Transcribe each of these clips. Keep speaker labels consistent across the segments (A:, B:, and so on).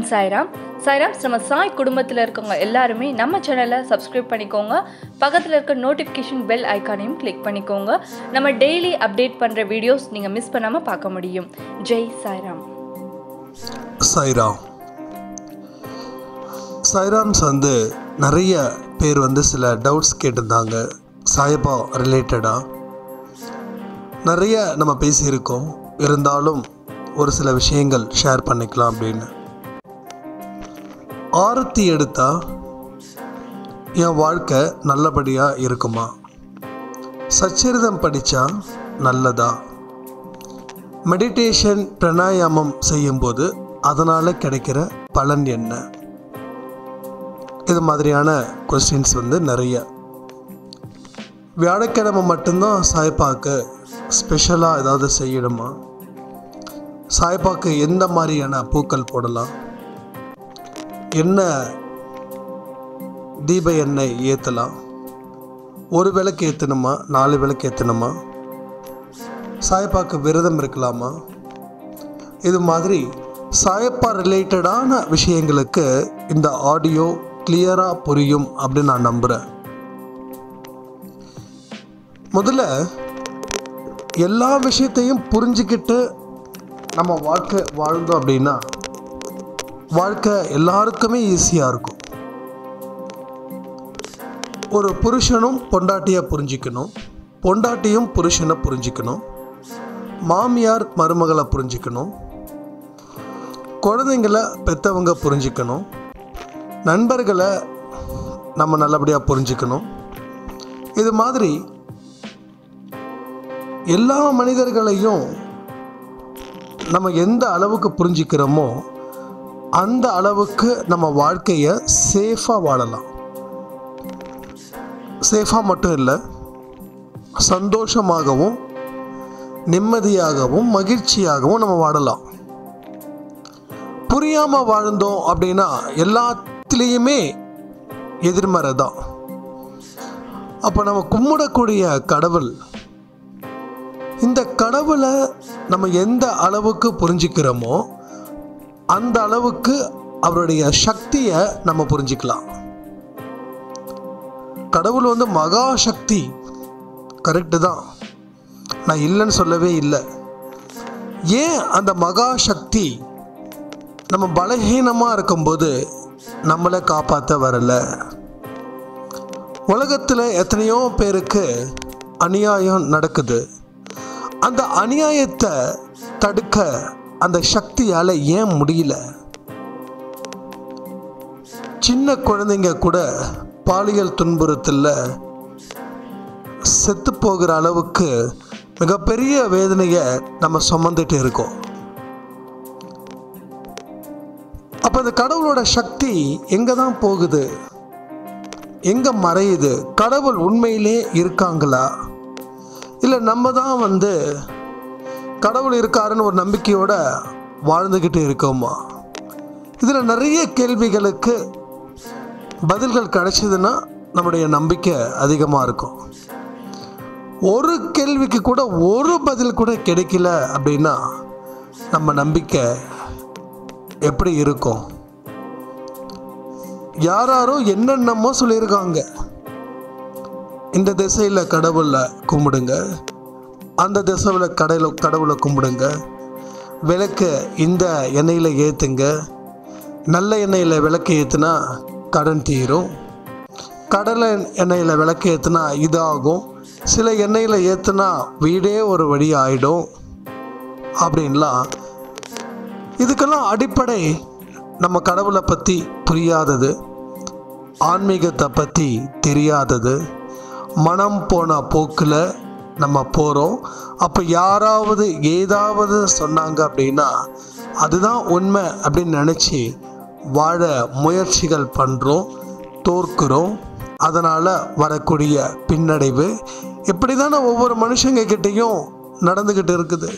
A: சாய்ராம் சாய்ராம் நம்ம சாய் குடும்பத்தில் இருக்கவங்க எல்லாருமே நம்ம சேனலை சப்ஸ்கிரைப் பண்ணிக்கோங்க பக்கத்தில் இருக்க நோட்டிஃபிகேஷன் பெல் ஐக்கானையும் கிளிக் பண்ணிக்கோங்க நம்ம டெய்லி அப்டேட் பண்ணுற வீடியோஸ் நீங்கள் மிஸ் பண்ணாமல் பார்க்க முடியும் ஜெய் சாய்ராம்
B: சாய்ராம் சாய்ராம்ஸ் வந்து நிறைய பேர் வந்து சில டவுட்ஸ் கேட்டிருந்தாங்க சாயபா ரிலேட்டடாக நிறைய நம்ம பேசியிருக்கோம் இருந்தாலும் ஒரு சில விஷயங்கள் ஷேர் பண்ணிக்கலாம் அப்படின்னு ஆரத்தி எடுத்தா என் வாழ்க்கை நல்லபடியாக இருக்குமா சச்சரிதம் படித்தா நல்லதா மெடிடேஷன் பிராணாயாமம் செய்யும்போது அதனால் கிடைக்கிற பலன் என்ன இது மாதிரியான கொஸ்டின்ஸ் வந்து நிறைய வியாழக்கிழமை மட்டும்தான் சாய்பாக்கு ஸ்பெஷலாக ஏதாவது செய்யணுமா சாய்பாக்கு எந்த மாதிரியான பூக்கள் போடலாம் என்ன தீப எண்ணெய் ஏற்றலாம் ஒரு விளக்கு ஏற்றணுமா நாலு விளக்கு ஏற்றணுமா சாயப்பாக்கு விரதம் இருக்கலாமா இது மாதிரி சாயப்பா ரிலேட்டடான விஷயங்களுக்கு இந்த ஆடியோ கிளியராக புரியும் அப்படின்னு நான் நம்புகிறேன் முதல்ல எல்லா விஷயத்தையும் புரிஞ்சுக்கிட்டு நம்ம வாழ்க்கை வாழ்ந்தோம் அப்படின்னா வாழ்க்கை எல்லாருக்குமே ஈஸியாக இருக்கும் ஒரு புருஷனும் பொண்டாட்டியாக புரிஞ்சிக்கணும் பொண்டாட்டியும் புருஷனை புரிஞ்சிக்கணும் மாமியார் மருமகளை புரிஞ்சிக்கணும் குழந்தைங்கள பெற்றவங்க புரிஞ்சிக்கணும் நண்பர்களை நம்ம நல்லபடியாக புரிஞ்சிக்கணும் இது மாதிரி எல்லா மனிதர்களையும் நம்ம எந்த அளவுக்கு புரிஞ்சிக்கிறோமோ அந்த அளவுக்கு நம்ம வாழ்க்கையை சேஃபாக வாழலாம் சேஃபாக மட்டும் இல்லை சந்தோஷமாகவும் நிம்மதியாகவும் மகிழ்ச்சியாகவும் நம்ம வாழலாம் புரியாமல் வாழ்ந்தோம் அப்படின்னா எல்லாத்துலேயுமே எதிர்மறை தான் அப்போ நம்ம கும்பிடக்கூடிய கடவுள் இந்த கடவுளை நம்ம எந்த அளவுக்கு புரிஞ்சுக்கிறோமோ அந்த அளவுக்கு அவருடைய சக்தியை நம்ம புரிஞ்சுக்கலாம் கடவுள் வந்து மகா சக்தி கரெக்டு தான் நான் இல்லைன்னு சொல்லவே இல்லை ஏன் அந்த மகா சக்தி நம்ம பலகீனமாக இருக்கும்போது நம்மளை காப்பாற்ற வரலை உலகத்தில் எத்தனையோ பேருக்கு அநியாயம் நடக்குது அந்த அநியாயத்தை தடுக்க அந்த சக்தியால் ஏன் முடியல சின்ன குழந்தைங்க கூட பாலியல் துன்புறுத்தலில் செத்து போகிற அளவுக்கு மிகப்பெரிய வேதனையை நம்ம சுமந்துட்டு இருக்கோம் அப்போ இந்த கடவுளோட சக்தி எங்கே தான் போகுது எங்கே மறையுது கடவுள் உண்மையிலே இருக்காங்களா இல்லை நம்ம தான் வந்து கடவுள் இருக்காருன்னு ஒரு நம்பிக்கையோட வாழ்ந்துக்கிட்டு இருக்கோமா இதில் நிறைய கேள்விகளுக்கு பதில்கள் கிடைச்சதுன்னா நம்முடைய நம்பிக்கை அதிகமாக இருக்கும் ஒரு கேள்விக்கு கூட ஒரு பதில் கூட கிடைக்கல அப்படின்னா நம்ம நம்பிக்கை எப்படி இருக்கும் யாராரோ என்னென்னமோ சொல்லியிருக்காங்க இந்த திசையில் கடவுளை கும்பிடுங்க அந்த திசையில் கடையில் கடவுளை கும்பிடுங்க விளக்கு இந்த எண்ணெயில் ஏற்றுங்க நல்ல எண்ணெயில் விளக்கு ஏற்றுனா கடன் தீரும் கடலை எண்ணெயில் விளக்கு ஏற்றுனா இதாகும் சில எண்ணெயில் ஏற்றுனா வீடே ஒரு வழி ஆகிடும் அப்படின்லாம் இதுக்கெல்லாம் அடிப்படை நம்ம கடவுளை பற்றி புரியாதது ஆன்மீகத்தை பற்றி தெரியாதது மனம் போன போக்கில் நம்ம போகிறோம் அப்போ யாராவது ஏதாவது சொன்னாங்க அப்படின்னா அதுதான் உண்மை அப்படின்னு நினச்சி வாழ முயற்சிகள் பண்ணுறோம் தோற்கிறோம் அதனால் வரக்கூடிய பின்னடைவு இப்படி தானே ஒவ்வொரு மனுஷங்க கிட்டேயும் நடந்துக்கிட்டு இருக்குது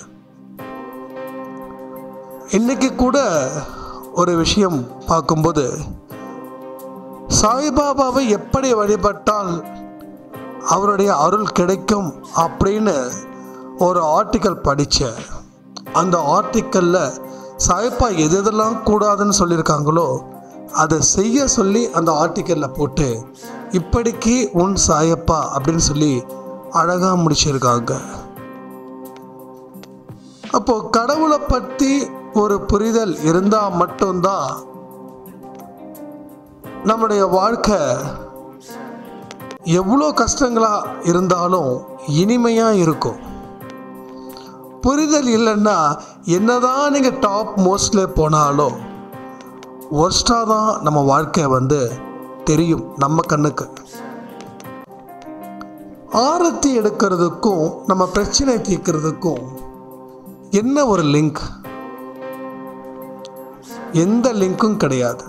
B: இன்னைக்கு கூட ஒரு விஷயம் பார்க்கும்போது சாய்பாபாவை எப்படி வழிபட்டால் அவருடைய அருள் கிடைக்கும் அப்படின்னு ஒரு ஆர்டிக்கல் படித்தேன் அந்த ஆர்டிக்கலில் சாயப்பா எது எதெல்லாம் கூடாதுன்னு சொல்லியிருக்காங்களோ அதை செய்ய சொல்லி அந்த ஆர்டிக்கலில் போட்டு இப்படிக்கு உன் சாயப்பா அப்படின்னு சொல்லி அழகாக முடிச்சிருக்காங்க அப்போ கடவுளை பற்றி ஒரு புரிதல் இருந்தால் மட்டும்தான் நம்முடைய வாழ்க்கை எவ்வளோ கஷ்டங்களாக இருந்தாலும் இனிமையாக இருக்கும் புரிதல் இல்லைன்னா என்னதான் நீங்கள் டாப் மோஸ்டில் போனாலும் ஒர்ஸ்டாக தான் நம்ம வாழ்க்கை வந்து தெரியும் நம்ம கண்ணுக்கு ஆரத்தி எடுக்கிறதுக்கும் நம்ம பிரச்சனை தீர்க்கிறதுக்கும் என்ன ஒரு லிங்க் எந்த லிங்க்கும் கிடையாது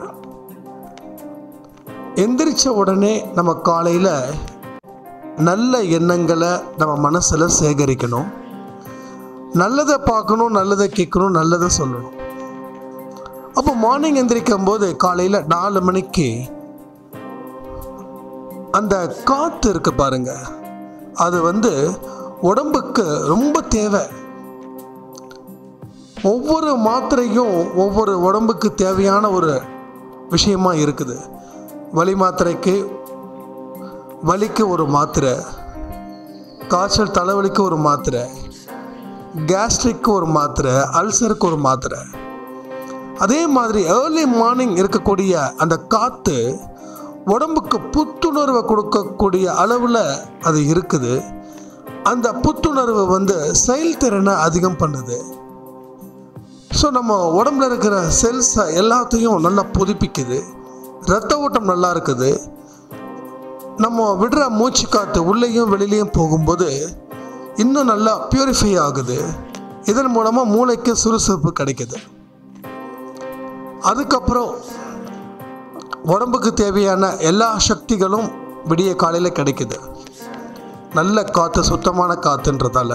B: எந்திரிச்ச உடனே நம்ம காலையில் நல்ல எண்ணங்களை நம்ம மனசில் சேகரிக்கணும் நல்லதை பார்க்கணும் நல்லதை கேட்கணும் நல்லதை சொல்லணும் அப்போ மார்னிங் எந்திரிக்கும் போது காலையில் நாலு மணிக்கு அந்த காற்று இருக்கு பாருங்க அது வந்து உடம்புக்கு ரொம்ப தேவை ஒவ்வொரு மாத்திரையும் ஒவ்வொரு உடம்புக்கு தேவையான ஒரு விஷயமா இருக்குது வலி மாத்திரைக்கு வலிக்கு ஒரு மாத்திரை காய்ச்சல் தலைவலிக்கு ஒரு மாத்திரை கேஸ்ட்ரிக்கு ஒரு மாத்திரை அல்சருக்கு ஒரு மாத்திரை அதே மாதிரி ஏர்லி மார்னிங் இருக்கக்கூடிய அந்த காற்று உடம்புக்கு புத்துணர்வை கொடுக்கக்கூடிய அளவில் அது இருக்குது அந்த புத்துணர்வு வந்து செயல்திறனை அதிகம் பண்ணுது ஸோ நம்ம உடம்புல இருக்கிற செல்ஸை எல்லாத்தையும் நல்லா புதுப்பிக்குது ரத்த ஓட்டம் நல்லா இருக்குது நம்ம விடுற மூச்சு காற்று உள்ளேயும் வெளியிலையும் போகும்போது இன்னும் நல்லா பியூரிஃபை ஆகுது இதன் மூலமாக மூளைக்கு சுறுசுறுப்பு கிடைக்குது அதுக்கப்புறம் உடம்புக்கு தேவையான எல்லா சக்திகளும் விடிய காலையில் கிடைக்குது நல்ல காற்று சுத்தமான காற்றுன்றதால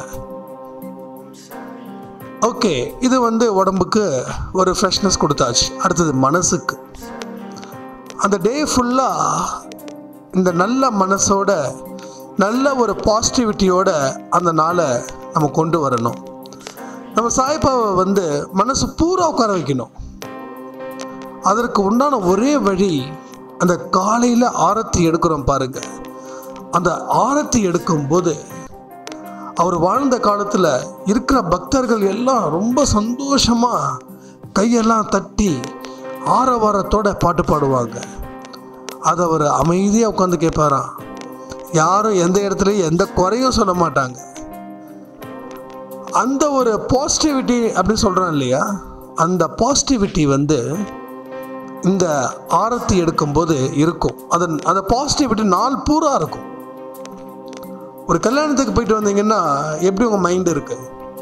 B: ஓகே இது வந்து உடம்புக்கு ஒரு ஃப்ரெஷ்னஸ் கொடுத்தாச்சு அடுத்தது மனசுக்கு அந்த டே ஃபுல்லாக இந்த நல்ல மனசோட நல்ல ஒரு பாசிட்டிவிட்டியோட அந்த நாளை நம்ம கொண்டு வரணும் நம்ம சாய்பாவை வந்து மனசு பூரா உட்கார வைக்கணும் அதற்கு உண்டான ஒரே வழி அந்த காலையில் ஆரத்தி எடுக்கிறோம் பாருங்க அந்த ஆரத்தி எடுக்கும்போது அவர் வாழ்ந்த காலத்தில் இருக்கிற பக்தர்கள் எல்லாம் ரொம்ப சந்தோஷமாக கையெல்லாம் தட்டி ஆரவாரத்தோட பாட்டு பாடுவாங்க அதை அவர் அமைதியாக உட்காந்து கேட்பாராம் யாரும் எந்த இடத்துலையும் எந்த குறையும் சொல்ல மாட்டாங்க அந்த ஒரு பாசிட்டிவிட்டி அப்படின்னு சொல்கிறோம் இல்லையா அந்த பாசிட்டிவிட்டி வந்து இந்த ஆரத்தி எடுக்கும்போது இருக்கும் அதன் அந்த பாசிட்டிவிட்டி நாள் பூரா இருக்கும் ஒரு கல்யாணத்துக்கு போயிட்டு வந்தீங்கன்னா எப்படி உங்கள் மைண்ட் இருக்கு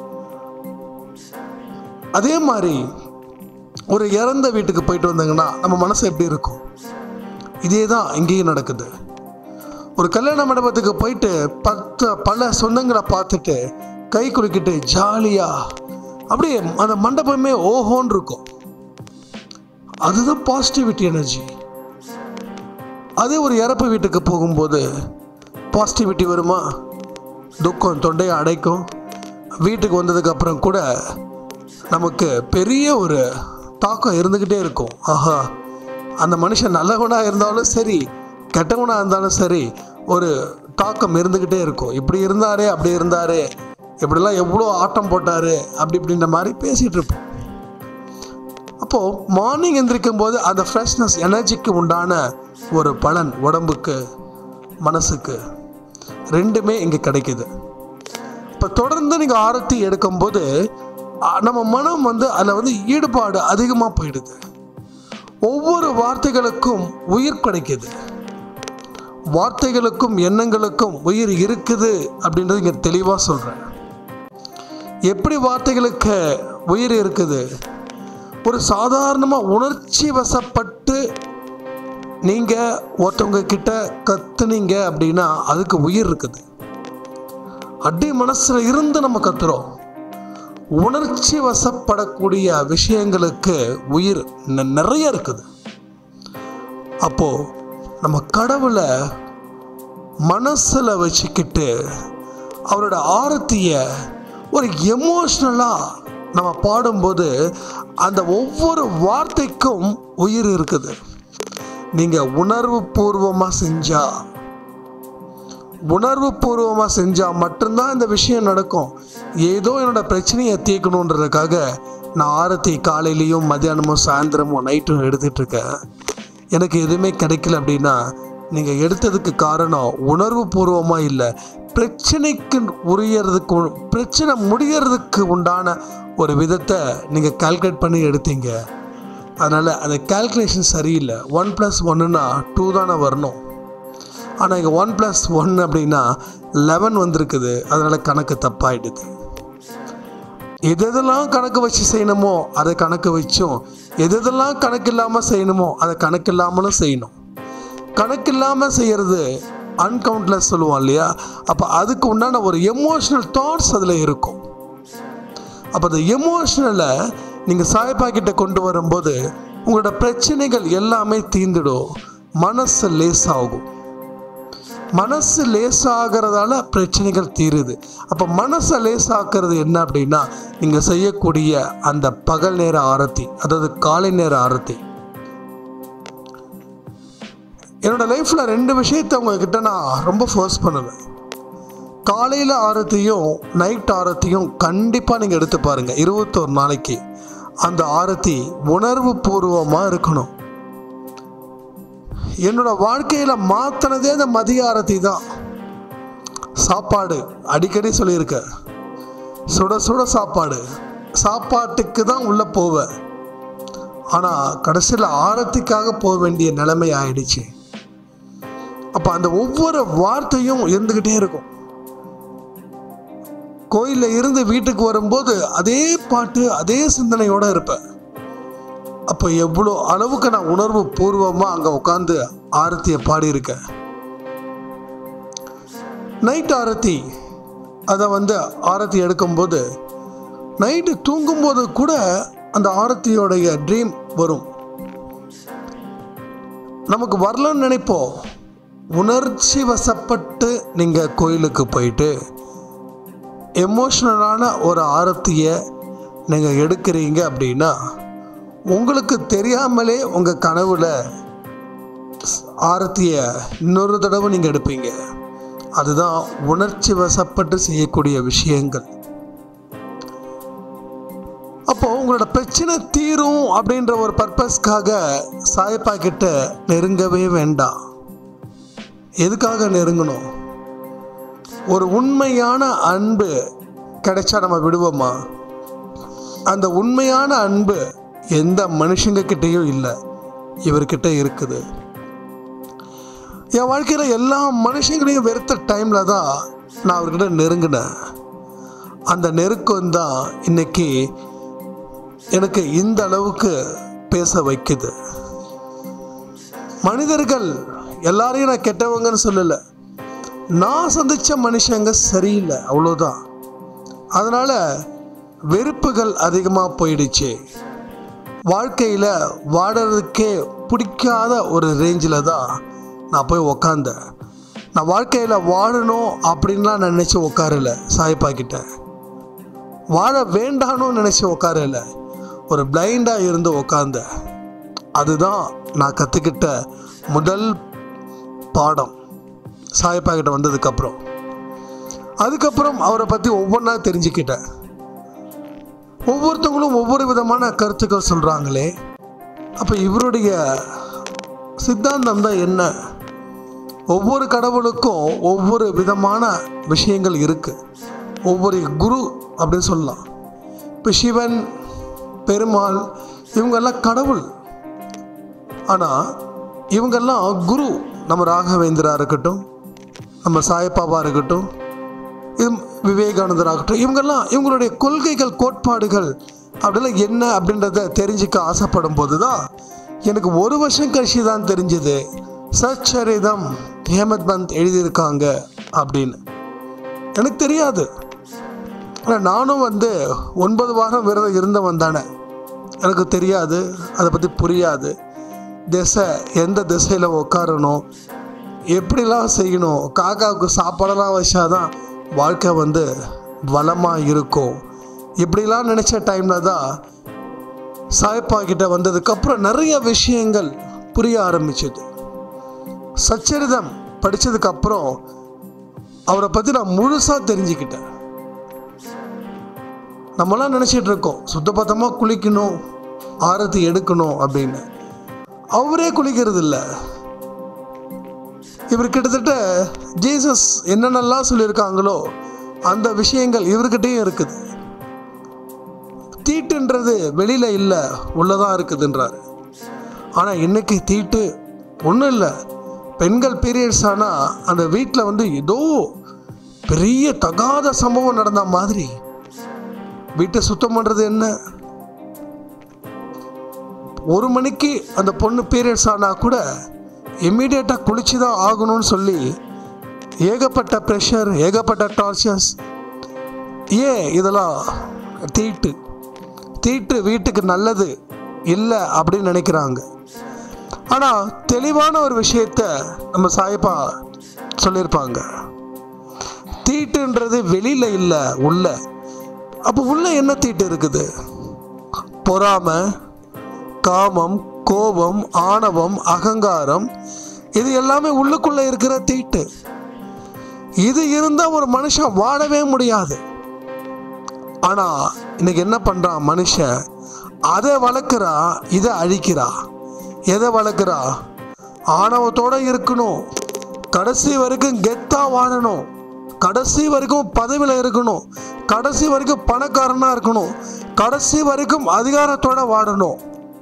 B: அதே மாதிரி ஒரு இறந்த வீட்டுக்கு போயிட்டு வந்தீங்கன்னா நம்ம மனசு எப்படி இருக்கும் இதே தான் இங்கேயும் நடக்குது ஒரு கல்யாண மண்டபத்துக்கு போயிட்டு பத்து பல சொந்தங்களை பார்த்துட்டு கை குலுக்கிட்டு ஜாலியாக அப்படியே அந்த மண்டபமே ஓஹோன்னு இருக்கும் அதுதான் பாசிட்டிவிட்டி எனர்ஜி அதே ஒரு இறப்பு வீட்டுக்கு போகும்போது பாசிட்டிவிட்டி வருமா துக்கம் தொண்டையை அடைக்கும் வீட்டுக்கு வந்ததுக்கப்புறம் கூட நமக்கு பெரிய ஒரு தாக்கம் இருந்துக்கிட்டே இருக்கும் ஆஹா அந்த மனுஷன் நல்லவனாக இருந்தாலும் சரி கெட்டவனாக இருந்தாலும் சரி ஒரு தாக்கம் இருந்துக்கிட்டே இருக்கும் இப்படி இருந்தாரே அப்படி இருந்தாரே இப்படிலாம் எவ்வளோ ஆட்டம் போட்டார் அப்படி இப்படின்ற மாதிரி பேசிகிட்டு இருப்போம் அப்போது மார்னிங் எந்திரிக்கும் போது அந்த ஃப்ரெஷ்னஸ் எனர்ஜிக்கு உண்டான ஒரு பலன் உடம்புக்கு மனசுக்கு ரெண்டுமே இங்கே கிடைக்குது இப்போ தொடர்ந்து நீங்கள் ஆரத்தி எடுக்கும்போது அ, நம்ம மனம் வந்து அதில் வந்து ஈடுபாடு அதிகமாக போயிடுது ஒவ்வொரு வார்த்தைகளுக்கும் உயிர் கிடைக்குது வார்த்தைகளுக்கும் எண்ணங்களுக்கும் உயிர் இருக்குது அப்படின்றது இங்கே தெளிவாக சொல்கிறேன் எப்படி வார்த்தைகளுக்கு உயிர் இருக்குது ஒரு சாதாரணமாக உணர்ச்சி வசப்பட்டு நீங்கள் ஒருத்தவங்க கிட்ட கத்துனீங்க அப்படின்னா அதுக்கு உயிர் இருக்குது அடி மனசில் இருந்து நம்ம கத்துறோம் உணர்ச்சி வசப்படக்கூடிய விஷயங்களுக்கு உயிர் ந- நிறைய இருக்குது அப்போ நம்ம கடவுளை மனசில் வச்சுக்கிட்டு அவரோட ஆரத்தியை ஒரு எமோஷ்னலாக நம்ம பாடும்போது அந்த ஒவ்வொரு வார்த்தைக்கும் உயிர் இருக்குது நீங்கள் உணர்வு பூர்வமாக செஞ்சா உணர்வு பூர்வமாக செஞ்சால் மட்டும்தான் இந்த விஷயம் நடக்கும் ஏதோ என்னோட பிரச்சனையை தீர்க்கணுன்றதுக்காக நான் ஆரத்தி காலையிலையும் மத்தியானமும் சாயந்தரமும் நைட்டும் எடுத்துட்ருக்கேன் எனக்கு எதுவுமே கிடைக்கல அப்படின்னா நீங்கள் எடுத்ததுக்கு காரணம் உணர்வு பூர்வமாக இல்லை பிரச்சனைக்கு உரியறதுக்கு உ- பிரச்சனை முடியறதுக்கு உண்டான ஒரு விதத்தை நீங்கள் கால்குலேட் பண்ணி எடுத்தீங்க அதனால் அந்த கால்குலேஷன் சரியில்லை ஒன் ப்ளஸ் ஒன்றுனா டூ தானே வரணும் ஆனால் இங்கே ஒன் ப்ளஸ் ஒன் அப்படின்னா லெவன் வந்திருக்குது அதனால் கணக்கு தப்பாயிடுது எது எதெல்லாம் கணக்கு வச்சு செய்யணுமோ அதை கணக்கு வச்சும் எது எதெல்லாம் கணக்கு இல்லாமல் செய்யணுமோ அதை கணக்கு இல்லாமலும் செய்யணும் கணக்கு இல்லாமல் செய்கிறது அன்கவுண்ட்லெஸ் சொல்லுவோம் இல்லையா அப்போ அதுக்கு உண்டான ஒரு எமோஷ்னல் தாட்ஸ் அதில் இருக்கும் அப்போ அந்த எமோஷ்னலை நீங்கள் சாய்பா கிட்ட கொண்டு வரும்போது உங்களோட பிரச்சனைகள் எல்லாமே தீர்ந்துடும் மனசு லேசாகும் மனசு லேசாகிறதால பிரச்சனைகள் தீருது அப்போ மனசை லேசாக்குறது என்ன அப்படின்னா நீங்கள் செய்யக்கூடிய அந்த பகல் நேர ஆரத்தி அதாவது காலை நேர ஆரத்தி என்னோட லைஃப்பில் ரெண்டு விஷயத்தை உங்ககிட்ட நான் ரொம்ப ஃபோர்ஸ் பண்ணுவேன் காலையில் ஆரத்தியும் நைட் ஆரத்தியும் கண்டிப்பாக நீங்கள் எடுத்து பாருங்கள் இருபத்தோரு நாளைக்கு அந்த ஆரத்தி உணர்வு பூர்வமாக இருக்கணும் என்னோட வாழ்க்கையில் மாற்றினதே அந்த மதிய ஆரத்தி தான் சாப்பாடு அடிக்கடி சொல்லியிருக்க சுட சுட சாப்பாடு சாப்பாட்டுக்கு தான் உள்ளே போவேன் ஆனால் கடைசியில் ஆரத்திக்காக போக வேண்டிய நிலைமை ஆயிடுச்சு அப்போ அந்த ஒவ்வொரு வார்த்தையும் இருந்துக்கிட்டே இருக்கும் கோயிலில் இருந்து வீட்டுக்கு வரும்போது அதே பாட்டு அதே சிந்தனையோடு இருப்பேன் அப்போ எவ்வளோ அளவுக்கு நான் உணர்வு பூர்வமாக அங்கே உட்காந்து ஆரத்தியை பாடியிருக்கேன் நைட் ஆரத்தி அதை வந்து ஆரத்தி எடுக்கும்போது நைட்டு தூங்கும்போது கூட அந்த ஆரத்தியோடைய ட்ரீம் வரும் நமக்கு வரலன்னு நினைப்போம் உணர்ச்சி வசப்பட்டு நீங்கள் கோயிலுக்கு போயிட்டு எமோஷ்னலான ஒரு ஆரத்தியை நீங்கள் எடுக்கிறீங்க அப்படின்னா உங்களுக்கு தெரியாமலே உங்கள் கனவுல ஆரத்தியை இன்னொரு தடவை நீங்கள் எடுப்பீங்க அதுதான் உணர்ச்சி வசப்பட்டு செய்யக்கூடிய விஷயங்கள் அப்போ உங்களோட பிரச்சனை தீரும் அப்படின்ற ஒரு பர்பஸ்க்காக சாயப்பா கிட்ட நெருங்கவே வேண்டாம் எதுக்காக நெருங்கணும் ஒரு உண்மையான அன்பு கிடைச்சா நம்ம விடுவோமா அந்த உண்மையான அன்பு எந்த மனுஷங்க கிட்டேயும் இல்லை இவர்கிட்ட இருக்குது என் வாழ்க்கையில் எல்லா மனுஷங்களையும் வெறுத்த டைமில் தான் நான் அவர்கிட்ட நெருங்கினேன் அந்த நெருக்கம் தான் இன்னைக்கு எனக்கு இந்த அளவுக்கு பேச வைக்குது மனிதர்கள் எல்லாரையும் நான் கெட்டவங்கன்னு சொல்லலை நான் சந்தித்த மனுஷங்க சரியில்லை அவ்வளோதான் அதனால் வெறுப்புகள் அதிகமாக போயிடுச்சு வாழ்க்கையில் வாடுறதுக்கே பிடிக்காத ஒரு ரேஞ்சில் தான் நான் போய் உக்காந்தேன் நான் வாழ்க்கையில் வாழணும் அப்படின்லாம் நினச்சி உட்காரல சாய்ப்பா கிட்ட வாழ வேண்டானும் நினச்சி உட்காரல ஒரு பிளைண்டாக இருந்து உக்காந்தேன் அதுதான் நான் கற்றுக்கிட்ட முதல் பாடம் சாயப்பா கிட்ட வந்ததுக்கப்புறம் அதுக்கப்புறம் அவரை பற்றி ஒவ்வொன்றா தெரிஞ்சுக்கிட்டேன் ஒவ்வொருத்தவங்களும் ஒவ்வொரு விதமான கருத்துக்கள் சொல்கிறாங்களே அப்போ இவருடைய சித்தாந்தம் தான் என்ன ஒவ்வொரு கடவுளுக்கும் ஒவ்வொரு விதமான விஷயங்கள் இருக்குது ஒவ்வொரு குரு அப்படின்னு சொல்லலாம் இப்போ சிவன் பெருமாள் இவங்கெல்லாம் கடவுள் ஆனால் இவங்கெல்லாம் குரு நம்ம ராகவேந்திரா இருக்கட்டும் நம்ம சாயப்பாவா இருக்கட்டும் இது விவேகானந்தராகட்டும் இவங்கெல்லாம் இவங்களுடைய கொள்கைகள் கோட்பாடுகள் அப்படிலாம் என்ன அப்படின்றத தெரிஞ்சுக்க ஆசைப்படும் போது தான் எனக்கு ஒரு வருஷம் கழிச்சு தான் தெரிஞ்சது சச்சரிதம் ஹேமத் பந்த் எழுதியிருக்காங்க அப்படின்னு எனக்கு தெரியாது ஆனால் நானும் வந்து ஒன்பது வாரம் விரதம் இருந்தவன் தானே எனக்கு தெரியாது அதை பற்றி புரியாது திசை எந்த திசையில் உட்காரணும் எப்படிலாம் செய்யணும் காக்காவுக்கு சாப்பாடெல்லாம் வச்சாதான் வாழ்க்கை வந்து வளமாக இருக்கும் இப்படிலாம் நினச்ச டைமில் தான் சாய்ப்பா கிட்ட வந்ததுக்கப்புறம் நிறைய விஷயங்கள் புரிய ஆரம்பிச்சது சச்சரிதம் படித்ததுக்கப்புறம் அவரை பற்றி நான் முழுசாக தெரிஞ்சுக்கிட்டேன் நம்மளாம் நினச்சிட்டு இருக்கோம் சுத்தபத்தமாக குளிக்கணும் ஆரத்தி எடுக்கணும் அப்படின்னு அவரே குளிக்கிறது இல்லை இவர் கிட்டத்தட்ட ஜீசஸ் என்னென்னலாம் சொல்லியிருக்காங்களோ அந்த விஷயங்கள் இவர்கிட்டயும் இருக்குது தீட்டுன்றது வெளியில் இல்லை உள்ளதான் இருக்குதுன்றார் ஆனால் இன்னைக்கு தீட்டு ஒன்றும் இல்லை பெண்கள் பீரியட்ஸ் ஆனால் அந்த வீட்டில் வந்து ஏதோ பெரிய தகாத சம்பவம் நடந்த மாதிரி வீட்டை சுத்தம் பண்ணுறது என்ன ஒரு மணிக்கு அந்த பொண்ணு பீரியட்ஸ் ஆனால் கூட இம்மீடியட்டாக குளிச்சு தான் ஆகணும்னு சொல்லி ஏகப்பட்ட ப்ரெஷர் ஏகப்பட்ட டார்ச்சர்ஸ் ஏன் இதெல்லாம் தீட்டு தீட்டு வீட்டுக்கு நல்லது இல்லை அப்படின்னு நினைக்கிறாங்க ஆனால் தெளிவான ஒரு விஷயத்த நம்ம சாயப்பா சொல்லியிருப்பாங்க தீட்டுன்றது வெளியில் இல்லை உள்ள அப்போ உள்ள என்ன தீட்டு இருக்குது பொறாமை காமம் கோபம் ஆணவம் அகங்காரம் இது எல்லாமே உள்ளுக்குள்ளே இருக்கிற தீட்டு இது இருந்தால் ஒரு மனுஷன் வாழவே முடியாது ஆனால் இன்னைக்கு என்ன பண்ணுறான் மனுஷன் அதை வளர்க்குறா இதை அழிக்கிறா எதை வளர்க்குறா ஆணவத்தோட இருக்கணும் கடைசி வரைக்கும் கெத்தாக வாழணும் கடைசி வரைக்கும் பதவியில் இருக்கணும் கடைசி வரைக்கும் பணக்காரனாக இருக்கணும் கடைசி வரைக்கும் அதிகாரத்தோட வாழணும்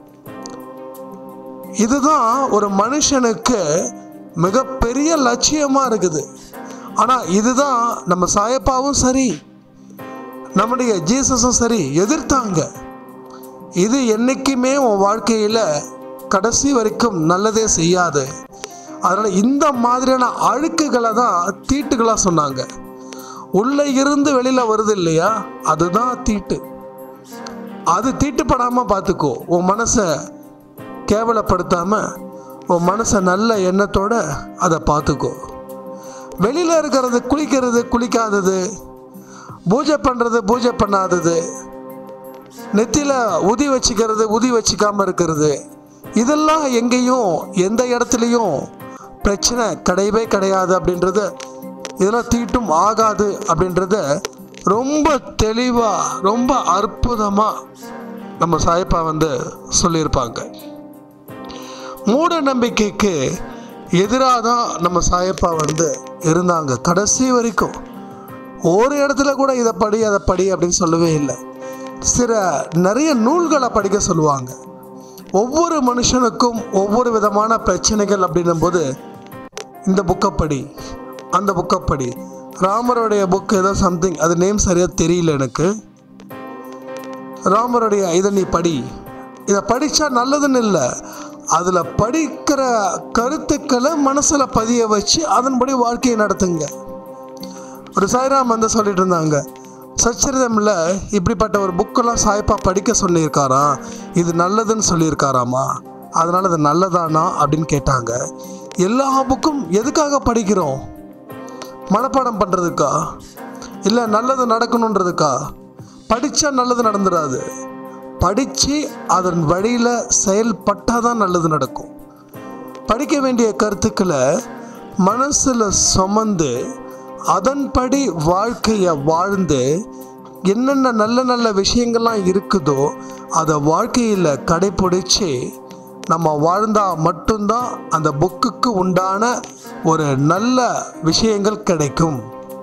B: இதுதான் ஒரு மனுஷனுக்கு மிகப்பெரிய லட்சியமாக இருக்குது ஆனால் இதுதான் நம்ம சாயப்பாவும் சரி நம்முடைய ஜீசஸும் சரி எதிர்த்தாங்க இது என்றைக்குமே உன் வாழ்க்கையில் கடைசி வரைக்கும் நல்லதே செய்யாது அதனால் இந்த மாதிரியான அழுக்குகளை தான் தீட்டுகளாக சொன்னாங்க உள்ளே இருந்து வெளியில் வருது இல்லையா அதுதான் தீட்டு அது தீட்டுப்படாமல் பார்த்துக்கோ உன் மனசை கேவலப்படுத்தாமல் உன் மனசை நல்ல எண்ணத்தோட அதை பார்த்துக்கோ வெளியில் இருக்கிறது குளிக்கிறது குளிக்காதது பூஜை பண்ணுறது பூஜை பண்ணாதது நெத்தியில் உதி வச்சுக்கிறது உதி வச்சுக்காம இருக்கிறது இதெல்லாம் எங்கேயும் எந்த இடத்துலையும் பிரச்சனை கிடையவே கிடையாது அப்படின்றத இதெல்லாம் தீட்டும் ஆகாது அப்படின்றத ரொம்ப தெளிவாக ரொம்ப அற்புதமாக நம்ம சாயப்பா வந்து சொல்லியிருப்பாங்க மூட நம்பிக்கைக்கு எதிராக தான் நம்ம சாயப்பா வந்து இருந்தாங்க கடைசி வரைக்கும் ஒரு இடத்துல கூட இதை படி அதை படி அப்படின்னு சொல்லவே இல்லை சில நிறைய நூல்களை படிக்க சொல்லுவாங்க ஒவ்வொரு மனுஷனுக்கும் ஒவ்வொரு விதமான பிரச்சனைகள் அப்படின்னும் போது இந்த புக்கை படி அந்த புக்கை படி ராமருடைய புக் ஏதோ சம்திங் அது நேம் சரியாக தெரியல எனக்கு ராமருடைய இதை நீ படி இதை படித்தா நல்லதுன்னு இல்லை அதில் படிக்கிற கருத்துக்களை மனசில் பதிய வச்சு அதன்படி வாழ்க்கையை நடத்துங்க ஒரு சாய்ராம் வந்து சொல்லிட்டு இருந்தாங்க சச்சரிதமில் இப்படிப்பட்ட ஒரு புக்கெல்லாம் சாய்ப்பா படிக்க சொல்லியிருக்காராம் இது நல்லதுன்னு சொல்லியிருக்காராமா அதனால் இது நல்லதானா அப்படின்னு கேட்டாங்க எல்லா புக்கும் எதுக்காக படிக்கிறோம் மனப்பாடம் பண்ணுறதுக்கா இல்லை நல்லது நடக்கணுன்றதுக்கா படித்தா நல்லது நடந்துடாது படித்து அதன் வழியில் செயல்பட்டால் தான் நல்லது நடக்கும் படிக்க வேண்டிய கருத்துக்களை மனசில் சுமந்து அதன்படி வாழ்க்கையை வாழ்ந்து என்னென்ன நல்ல நல்ல விஷயங்கள்லாம் இருக்குதோ அதை வாழ்க்கையில் கடைப்பிடிச்சு நம்ம வாழ்ந்தால் மட்டும்தான் அந்த புக்குக்கு உண்டான ஒரு நல்ல விஷயங்கள் கிடைக்கும்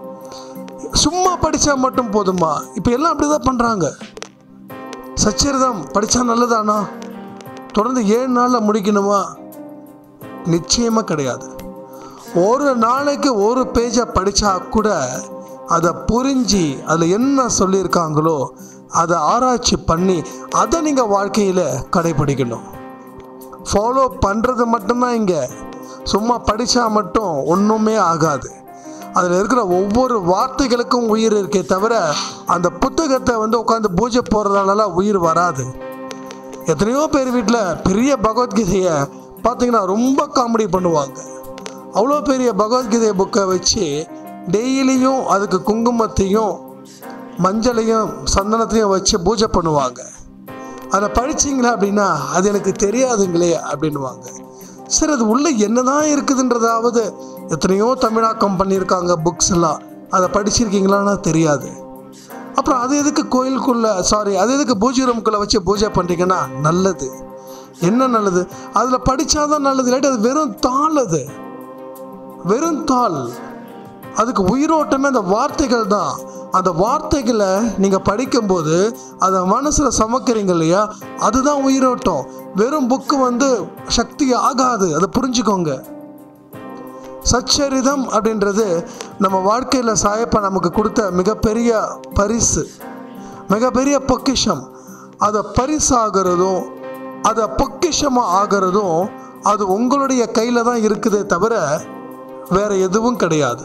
B: சும்மா படித்தா மட்டும் போதுமா இப்போ எல்லாம் அப்படி தான் பண்ணுறாங்க சச்சரிதம் படித்தா நல்லதானா தொடர்ந்து ஏழு நாளில் முடிக்கணுமா நிச்சயமாக கிடையாது ஒரு நாளைக்கு ஒரு பேஜை படித்தா கூட அதை புரிஞ்சு அதில் என்ன சொல்லியிருக்காங்களோ அதை ஆராய்ச்சி பண்ணி அதை நீங்கள் வாழ்க்கையில் கடைபிடிக்கணும் ஃபாலோ பண்ணுறது மட்டும்தான் இங்கே சும்மா படித்தா மட்டும் ஒன்றுமே ஆகாது அதில் இருக்கிற ஒவ்வொரு வார்த்தைகளுக்கும் உயிர் இருக்கே தவிர அந்த புத்தகத்தை வந்து உட்காந்து பூஜை போடுறதாலலாம் உயிர் வராது எத்தனையோ பேர் வீட்டில் பெரிய பகவத்கீதையை பார்த்தீங்கன்னா ரொம்ப காமெடி பண்ணுவாங்க அவ்வளோ பெரிய பகவத்கீதை புக்கை வச்சு டெய்லியும் அதுக்கு குங்குமத்தையும் மஞ்சளையும் சந்தனத்தையும் வச்சு பூஜை பண்ணுவாங்க அதை படிச்சீங்களா அப்படின்னா அது எனக்கு தெரியாதுங்களே அப்படின்னுவாங்க சரி அது உள்ள என்னதான் இருக்குதுன்றதாவது எத்தனையோ தமிழாக்கம் பண்ணியிருக்காங்க புக்ஸ் எல்லாம் அதை படிச்சிருக்கீங்களான்னா தெரியாது அப்புறம் அது எதுக்கு கோயிலுக்குள்ள சாரி அது எதுக்கு பூஜை ரூமுக்குள்ளே வச்சு பூஜை பண்ணுறீங்கன்னா நல்லது என்ன நல்லது அதில் படித்தாதான் நல்லது இல்லாட்டி அது வெறும் தாள் அது வெறும் தாள் அதுக்கு உயிரோட்டமே அந்த வார்த்தைகள் தான் அந்த வார்த்தைகளை நீங்கள் படிக்கும்போது அதை மனசில் சமக்கிறீங்க இல்லையா அதுதான் உயிரோட்டம் வெறும் புக்கு வந்து சக்தி ஆகாது அதை புரிஞ்சுக்கோங்க சச்சரிதம் அப்படின்றது நம்ம வாழ்க்கையில் சாயப்பா நமக்கு கொடுத்த மிகப்பெரிய பரிசு மிகப்பெரிய பொக்கிஷம் அதை பரிசாகிறதும் அதை பொக்கிஷமாக ஆகிறதும் அது உங்களுடைய கையில் தான் இருக்குதே தவிர வேற எதுவும் கிடையாது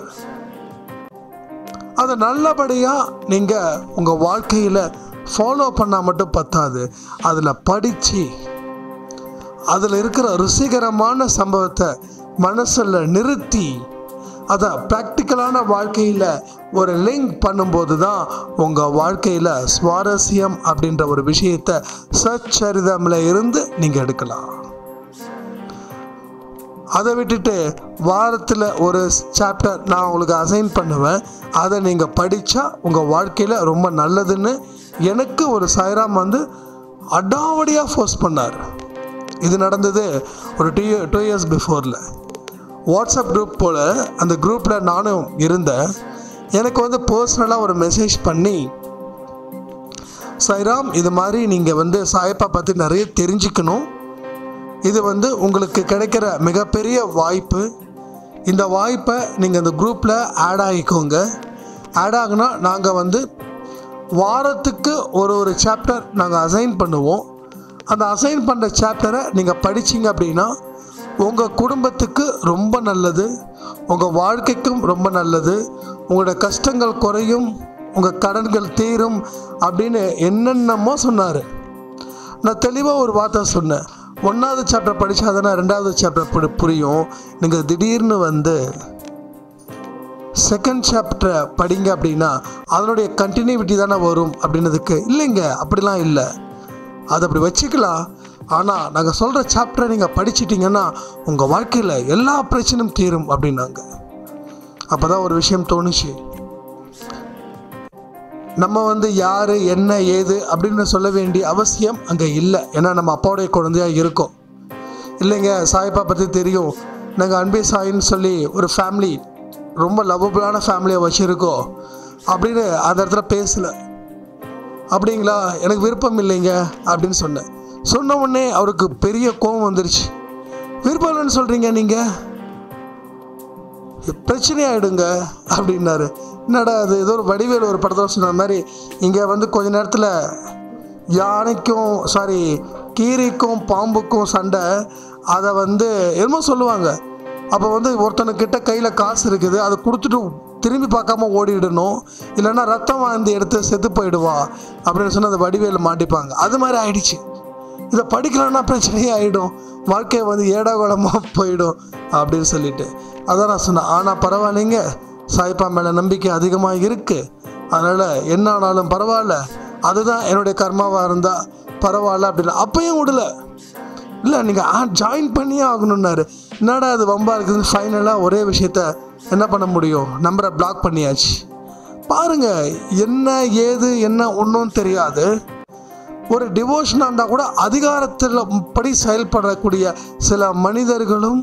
B: அதை நல்லபடியாக நீங்கள் உங்கள் வாழ்க்கையில் ஃபாலோ பண்ணால் மட்டும் பத்தாது அதில் படித்து அதில் இருக்கிற ருசிகரமான சம்பவத்தை மனசில் நிறுத்தி அதை ப்ராக்டிக்கலான வாழ்க்கையில் ஒரு லிங்க் பண்ணும்போது தான் உங்கள் வாழ்க்கையில் சுவாரஸ்யம் அப்படின்ற ஒரு விஷயத்தை சச்சரிதமில் இருந்து நீங்கள் எடுக்கலாம் அதை விட்டுட்டு வாரத்தில் ஒரு சாப்டர் நான் உங்களுக்கு அசைன் பண்ணுவேன் அதை நீங்கள் படித்தா உங்கள் வாழ்க்கையில் ரொம்ப நல்லதுன்னு எனக்கு ஒரு சாய்ராம் வந்து அடாவடியாக ஃபோர்ஸ் பண்ணார் இது நடந்தது ஒரு டூ டூ இயர்ஸ் பிஃபோரில் வாட்ஸ்அப் குரூப் போல் அந்த குரூப்பில் நானும் இருந்தேன் எனக்கு வந்து பர்சனலாக ஒரு மெசேஜ் பண்ணி சாய்ராம் இது மாதிரி நீங்கள் வந்து சாயப்பா பற்றி நிறைய தெரிஞ்சுக்கணும் இது வந்து உங்களுக்கு கிடைக்கிற மிகப்பெரிய வாய்ப்பு இந்த வாய்ப்பை நீங்கள் இந்த குரூப்பில் ஆட் ஆகிக்கோங்க ஆட் ஆகுனா நாங்கள் வந்து வாரத்துக்கு ஒரு ஒரு சாப்டர் நாங்கள் அசைன் பண்ணுவோம் அந்த அசைன் பண்ணுற சாப்டரை நீங்கள் படிச்சீங்க அப்படின்னா உங்கள் குடும்பத்துக்கு ரொம்ப நல்லது உங்கள் வாழ்க்கைக்கும் ரொம்ப நல்லது உங்களோட கஷ்டங்கள் குறையும் உங்கள் கடன்கள் தீரும் அப்படின்னு என்னென்னமோ சொன்னார் நான் தெளிவாக ஒரு வார்த்தை சொன்னேன் ஒன்றாவது சாப்டர் படித்தா தானே ரெண்டாவது சாப்டர் புரி புரியும் நீங்கள் திடீர்னு வந்து செகண்ட் சாப்டரை படிங்க அப்படின்னா அதனுடைய கண்டினியூட்டி தானே வரும் அப்படின்னதுக்கு இல்லைங்க அப்படிலாம் இல்லை அதை அப்படி வச்சுக்கலாம் ஆனால் நாங்கள் சொல்கிற சாப்டரை நீங்கள் படிச்சிட்டிங்கன்னா உங்கள் வாழ்க்கையில் எல்லா பிரச்சனையும் தீரும் அப்படின்னாங்க அப்போ தான் ஒரு விஷயம் தோணுச்சு நம்ம வந்து யார் என்ன ஏது அப்படின்னு சொல்ல வேண்டிய அவசியம் அங்கே இல்லை ஏன்னா நம்ம அப்பாவுடைய குழந்தையாக இருக்கோம் இல்லைங்க சாய்ப்பா பற்றி தெரியும் நாங்கள் அன்பே சாயின்னு சொல்லி ஒரு ஃபேமிலி ரொம்ப லவ்வபுளான ஃபேமிலியை வச்சுருக்கோம் அப்படின்னு அந்த இடத்துல பேசலை அப்படிங்களா எனக்கு விருப்பம் இல்லைங்க அப்படின்னு சொன்னேன் சொன்ன உடனே அவருக்கு பெரிய கோபம் வந்துருச்சு விருப்பம் இல்லைன்னு சொல்கிறீங்க நீங்கள் பிரச்சனையாயிடுங்க அப்படின்னாரு என்னடா அது ஏதோ ஒரு வடிவேல் ஒரு படத்தில் சொன்ன மாதிரி இங்கே வந்து கொஞ்ச நேரத்தில் யானைக்கும் சாரி கீரிக்கும் பாம்புக்கும் சண்டை அதை வந்து என்னமோ சொல்லுவாங்க அப்போ வந்து ஒருத்தனுக்கிட்ட கையில் காசு இருக்குது அதை கொடுத்துட்டு திரும்பி பார்க்காம ஓடிடணும் இல்லைன்னா ரத்தம் வாந்தி எடுத்து செத்து போயிடுவா அப்படின்னு சொன்னால் அந்த வடிவேல் மாட்டிப்பாங்க அது மாதிரி ஆயிடுச்சு இதை படிக்கலன்னா பிரச்சனையே ஆகிடும் வாழ்க்கை வந்து ஏடாகுளமாக போயிடும் அப்படின்னு சொல்லிட்டு அதான் நான் சொன்னேன் ஆனால் பரவாயில்லைங்க சாய்ப்பா மேலே நம்பிக்கை அதிகமாக இருக்குது அதனால் என்ன ஆனாலும் பரவாயில்ல அதுதான் என்னுடைய கர்மாவாக இருந்தால் பரவாயில்ல அப்படின்னு அப்பயும் விடல இல்லை நீங்கள் ஜாயின் பண்ணியே ஆகணுன்னாரு என்னடா அது வம்பா இருக்குதுன்னு ஃபைனலாக ஒரே விஷயத்த என்ன பண்ண முடியும் நம்பரை பிளாக் பண்ணியாச்சு பாருங்க என்ன ஏது என்ன ஒன்றும் தெரியாது ஒரு டிவோஷனாக இருந்தால் கூட அதிகாரத்தில் படி செயல்படக்கூடிய சில மனிதர்களும்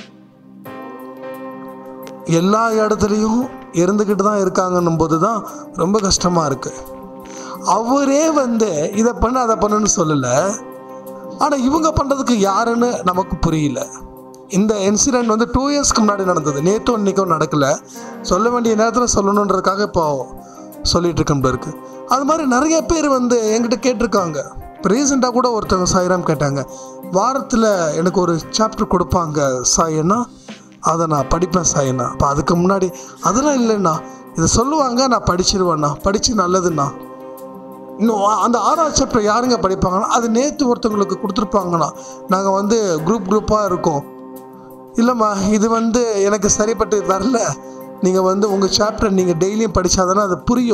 B: எல்லா இடத்துலையும் இருந்துக்கிட்டு தான் இருக்காங்கன்னும் போது தான் ரொம்ப கஷ்டமாக இருக்குது அவரே வந்து இதை பண்ணு அதை பண்ணுன்னு சொல்லலை ஆனால் இவங்க பண்ணுறதுக்கு யாருன்னு நமக்கு புரியல இந்த இன்சிடெண்ட் வந்து டூ இயர்ஸ்க்கு முன்னாடி நடந்தது நேற்றும் இன்றைக்கும் நடக்கல சொல்ல வேண்டிய நேரத்தில் சொல்லணுன்றதுக்காக இப்போ சொல்லிட்டு இருக்க இருக்கு அது மாதிரி நிறைய பேர் வந்து என்கிட்ட கேட்டிருக்காங்க இப்போ ரீசெண்டாக கூட ஒருத்தவங்க சாயிராம் கேட்டாங்க வாரத்தில் எனக்கு ஒரு சாப்டர் கொடுப்பாங்க சாயனா அதை நான் படிப்பேன் சாயனா அப்போ அதுக்கு முன்னாடி அதெல்லாம் இல்லைண்ணா இதை சொல்லுவாங்க நான் படிச்சிருவேண்ணா படித்து நல்லதுண்ணா இன்னும் அந்த ஆறாவது சாப்டர் யாருங்க படிப்பாங்கன்னா அது நேற்று ஒருத்தவங்களுக்கு கொடுத்துருப்பாங்கண்ணா நாங்கள் வந்து குரூப் குரூப்பாக இருக்கோம் இல்லைம்மா இது வந்து எனக்கு சரிப்பட்டு வரல நீங்கள் வந்து உங்கள் சாப்டர் நீங்கள் டெய்லியும் படித்தாதானே அது புரியும்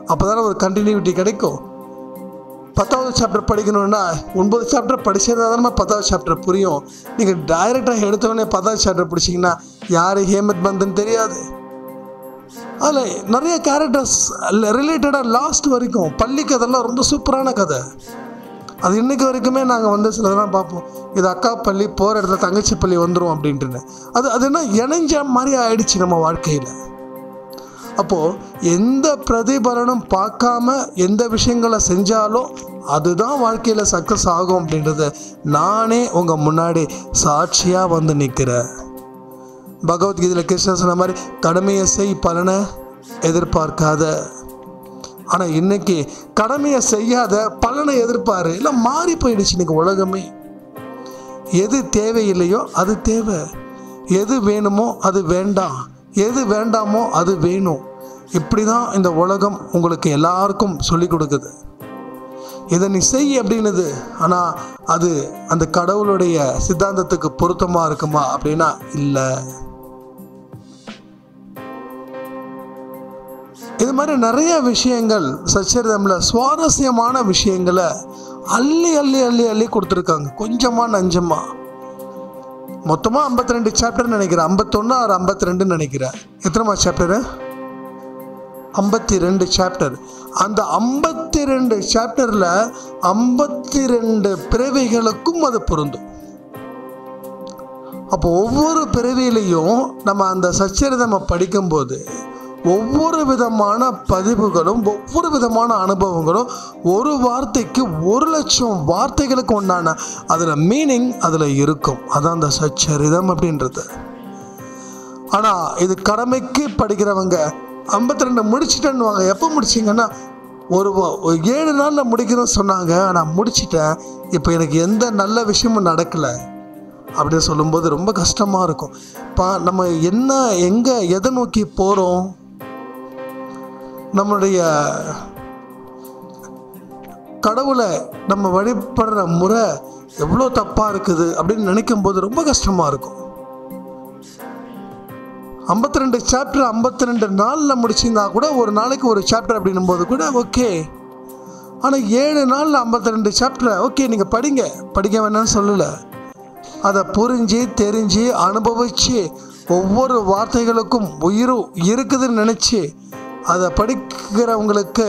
B: அப்போ தானே ஒரு கண்டினியூட்டி கிடைக்கும் பத்தாவது சாப்டர் படிக்கணும்னா ஒன்பது சாப்டர் படிச்சிருந்தா தானே பத்தாவது சாப்டர் புரியும் நீங்கள் டைரெக்டாக எடுத்தோடனே பத்தாவது சாப்டர் பிடிச்சிங்கன்னா யார் ஹேமத் பந்தன் தெரியாது அதில் நிறைய கேரக்டர்ஸ் ரிலேட்டடாக லாஸ்ட் வரைக்கும் பள்ளி கதைலாம் ரொம்ப சூப்பரான கதை அது இன்னைக்கு வரைக்குமே நாங்கள் வந்து சிலதெல்லாம் பார்ப்போம் இது அக்கா பள்ளி போகிற இடத்துல தங்கச்சி பள்ளி வந்துடும் அப்படின்ட்டுன்னு அது அது என்ன இணைஞ்ச மாதிரி ஆயிடுச்சு நம்ம வாழ்க்கையில் அப்போது எந்த பிரதிபலனும் பார்க்காம எந்த விஷயங்களை செஞ்சாலும் அதுதான் வாழ்க்கையில் சக்ஸஸ் ஆகும் அப்படின்றத நானே உங்கள் முன்னாடி சாட்சியாக வந்து நிற்கிறேன் பகவத்கீதையில் கிருஷ்ணன் சொன்ன மாதிரி கடமையை செய் பலனை எதிர்பார்க்காத ஆனால் இன்னைக்கு கடமையை செய்யாத பலனை எதிர்பாரு இல்லை மாறி போயிடுச்சு இன்னைக்கு உலகமே எது தேவையில்லையோ அது தேவை எது வேணுமோ அது வேண்டாம் எது வேண்டாமோ அது வேணும் இப்படி தான் இந்த உலகம் உங்களுக்கு எல்லாருக்கும் சொல்லி கொடுக்குது இதை நீ செய் அப்படின்னுது ஆனால் அது அந்த கடவுளுடைய சித்தாந்தத்துக்கு பொருத்தமாக இருக்குமா அப்படின்னா இல்லை இது மாதிரி நிறைய விஷயங்கள் சச்சரிதமில் சுவாரஸ்யமான விஷயங்களை அள்ளி அள்ளி அள்ளி அள்ளி கொடுத்துருக்காங்க கொஞ்சமாக நஞ்சமாக மொத்தமாக ஐம்பத்தி ரெண்டு சாப்டர் நினைக்கிறேன் ஐம்பத்தொன்று ஆறு ஐம்பத்தி ரெண்டுன்னு நினைக்கிறேன் எத்தனைமா சாப்டரு ஐம்பத்தி ரெண்டு சாப்டர் அந்த ஐம்பத்தி ரெண்டு சாப்டரில் ஐம்பத்தி ரெண்டு பிறவிகளுக்கும் அது பொருந்தும் அப்போ ஒவ்வொரு பிறவியிலையும் நம்ம அந்த சச்சரிதமை படிக்கும்போது ஒவ்வொரு விதமான பதிவுகளும் ஒவ்வொரு விதமான அனுபவங்களும் ஒரு வார்த்தைக்கு ஒரு லட்சம் வார்த்தைகளுக்கு உண்டான அதில் மீனிங் அதில் இருக்கும் அதான் அந்த சச்சரிதம் அப்படின்றது ஆனால் இது கடமைக்கு படிக்கிறவங்க ஐம்பத்தி ரெண்டு முடிச்சிட்டேன்னுவாங்க எப்போ முடிச்சிங்கன்னா ஒரு வ- ஒரு ஏழு நாளில் முடிக்கணும்னு சொன்னாங்க நான் முடிச்சிட்டேன் இப்போ எனக்கு எந்த நல்ல விஷயமும் நடக்கலை அப்படின்னு சொல்லும்போது ரொம்ப கஷ்டமாக இருக்கும் பா நம்ம என்ன எங்கே எதை நோக்கி போகிறோம் நம்மளுடைய கடவுளை நம்ம வழிபடுற முறை எவ்வளோ தப்பாக இருக்குது அப்படின்னு நினைக்கும் போது ரொம்ப கஷ்டமாக இருக்கும் ஐம்பத்தி ரெண்டு சாப்டர் ஐம்பத்தி ரெண்டு நாளில் முடிச்சிருந்தா கூட ஒரு நாளைக்கு ஒரு சாப்டர் அப்படின்னும் போது கூட ஓகே ஆனால் ஏழு நாளில் ஐம்பத்தி ரெண்டு சாப்டர் ஓகே நீங்கள் படிங்க படிக்க வேணாம்னு சொல்லலை அதை புரிஞ்சு தெரிஞ்சு அனுபவித்து ஒவ்வொரு வார்த்தைகளுக்கும் உயிர் இருக்குதுன்னு நினச்சி அதை படிக்கிறவங்களுக்கு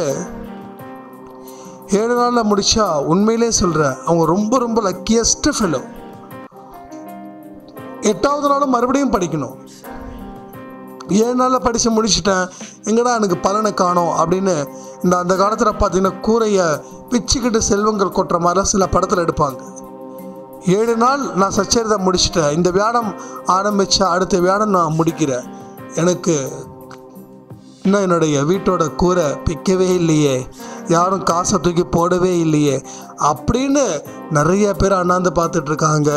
B: ஏழு நாளில் முடிச்சா உண்மையிலே சொல்கிறேன் அவங்க ரொம்ப ரொம்ப லக்கியஸ்ட் ஃபெலோ எட்டாவது நாளும் மறுபடியும் படிக்கணும் ஏழு நாளில் படித்து முடிச்சிட்டேன் எங்கடா எனக்கு பலனை காணோம் அப்படின்னு இந்த அந்த காலத்தில் பார்த்தீங்கன்னா கூரையை பிச்சுக்கிட்டு செல்வங்கள் கொட்டுற மாதிரிலாம் சில படத்தில் எடுப்பாங்க ஏழு நாள் நான் சச்சரிதம் முடிச்சிட்டேன் இந்த வியாடம் ஆரம்பித்த அடுத்த வியாடம் நான் முடிக்கிறேன் எனக்கு இன்னும் என்னுடைய வீட்டோட கூரை பிக்கவே இல்லையே யாரும் காசை தூக்கி போடவே இல்லையே அப்படின்னு நிறைய பேர் அண்ணாந்து பார்த்துட்டு இருக்காங்க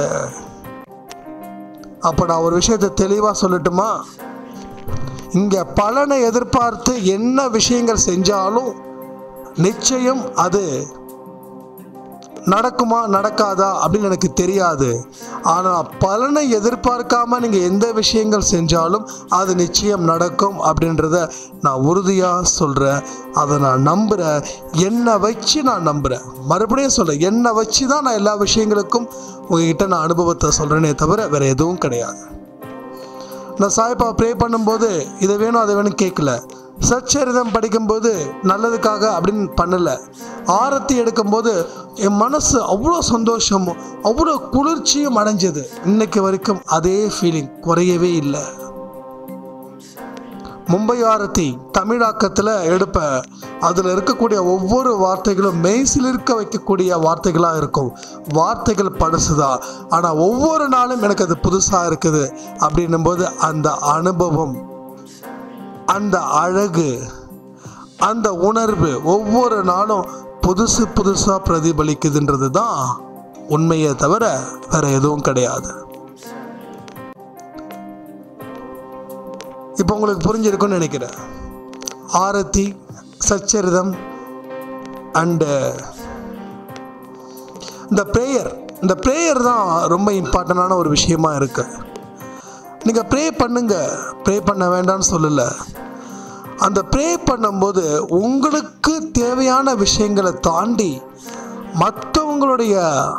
B: அப்போ நான் ஒரு விஷயத்தை தெளிவாக சொல்லட்டுமா இங்கே பலனை எதிர்பார்த்து என்ன விஷயங்கள் செஞ்சாலும் நிச்சயம் அது நடக்குமா நடக்காதா அப்படின்னு எனக்கு தெரியாது ஆனால் பலனை எதிர்பார்க்காம நீங்கள் எந்த விஷயங்கள் செஞ்சாலும் அது நிச்சயம் நடக்கும் அப்படின்றத நான் உறுதியாக சொல்கிறேன் அதை நான் நம்புகிறேன் என்னை வச்சு நான் நம்புகிறேன் மறுபடியும் சொல்கிறேன் என்னை வச்சு தான் நான் எல்லா விஷயங்களுக்கும் உங்ககிட்ட நான் அனுபவத்தை சொல்கிறேனே தவிர வேறு எதுவும் கிடையாது நான் சாய்பா ப்ரே பண்ணும்போது இதை வேணும் அதை வேணும் கேட்கல சச்சரிதம் படிக்கும்போது நல்லதுக்காக அப்படின்னு பண்ணல ஆரத்தி எடுக்கும்போது என் மனசு அவ்வளோ சந்தோஷமும் அவ்வளோ குளிர்ச்சியும் அடைஞ்சது இன்னைக்கு வரைக்கும் அதே ஃபீலிங் குறையவே இல்லை மும்பை ஆரத்தி தமிழாக்கத்தில் எடுப்பேன் அதில் இருக்கக்கூடிய ஒவ்வொரு வார்த்தைகளும் மெய்சிலிருக்க வைக்கக்கூடிய வார்த்தைகளாக இருக்கும் வார்த்தைகள் பழசுதான் ஆனால் ஒவ்வொரு நாளும் எனக்கு அது புதுசாக இருக்குது அப்படின்னும்போது அந்த அனுபவம் அந்த அழகு அந்த உணர்வு ஒவ்வொரு நாளும் புதுசு புதுசாக பிரதிபலிக்குதுன்றது தான் உண்மையை தவிர வேற எதுவும் கிடையாது இப்போ உங்களுக்கு புரிஞ்சிருக்கும்னு நினைக்கிறேன் ஆரத்தி சச்சரிதம் அண்டு இந்த ப்ரேயர் இந்த ப்ரேயர் தான் ரொம்ப இம்பார்ட்டண்டான ஒரு விஷயமா இருக்கு நீங்கள் ப்ரே பண்ணுங்க ப்ரே பண்ண வேண்டாம்னு சொல்லலை அந்த ப்ரே பண்ணும்போது உங்களுக்கு தேவையான விஷயங்களை தாண்டி மற்றவங்களுடைய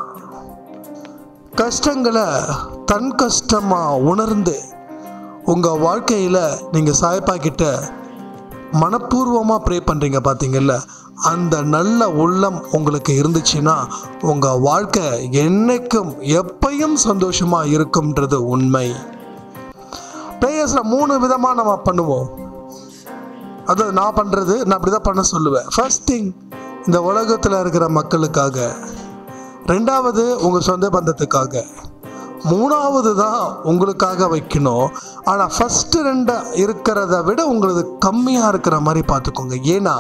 B: கஷ்டங்களை தன் கஷ்டமாக உணர்ந்து உங்கள் வாழ்க்கையில் நீங்கள் சாயப்பா கிட்ட மனப்பூர்வமாக ப்ரே பண்ணுறீங்க பார்த்தீங்கல்ல அந்த நல்ல உள்ளம் உங்களுக்கு இருந்துச்சுன்னா உங்கள் வாழ்க்கை என்னைக்கும் எப்பையும் சந்தோஷமாக இருக்கும்ன்றது உண்மை ப்ரேயர்ஸில் மூணு விதமாக நம்ம பண்ணுவோம் அது நான் பண்ணுறது நான் அப்படி தான் பண்ண சொல்லுவேன் ஃபர்ஸ்ட் திங் இந்த உலகத்தில் இருக்கிற மக்களுக்காக ரெண்டாவது உங்கள் சொந்த பந்தத்துக்காக மூணாவது தான் உங்களுக்காக வைக்கணும் ஆனால் ஃபஸ்ட்டு ரெண்டு இருக்கிறத விட உங்களுக்கு கம்மியாக இருக்கிற மாதிரி பார்த்துக்கோங்க ஏன்னா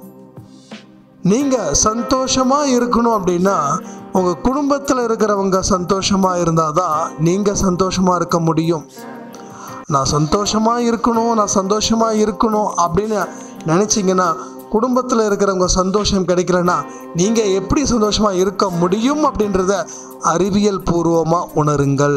B: நீங்கள் சந்தோஷமாக இருக்கணும் அப்படின்னா உங்கள் குடும்பத்தில் இருக்கிறவங்க சந்தோஷமாக இருந்தால் தான் நீங்கள் சந்தோஷமாக இருக்க முடியும் நான் சந்தோஷமாக இருக்கணும் நான் சந்தோஷமாக இருக்கணும் அப்படின்னு நினச்சிங்கன்னா குடும்பத்தில் இருக்கிறவங்க சந்தோஷம் கிடைக்கலன்னா நீங்கள் எப்படி சந்தோஷமாக இருக்க முடியும் அப்படின்றத அறிவியல் பூர்வமாக உணருங்கள்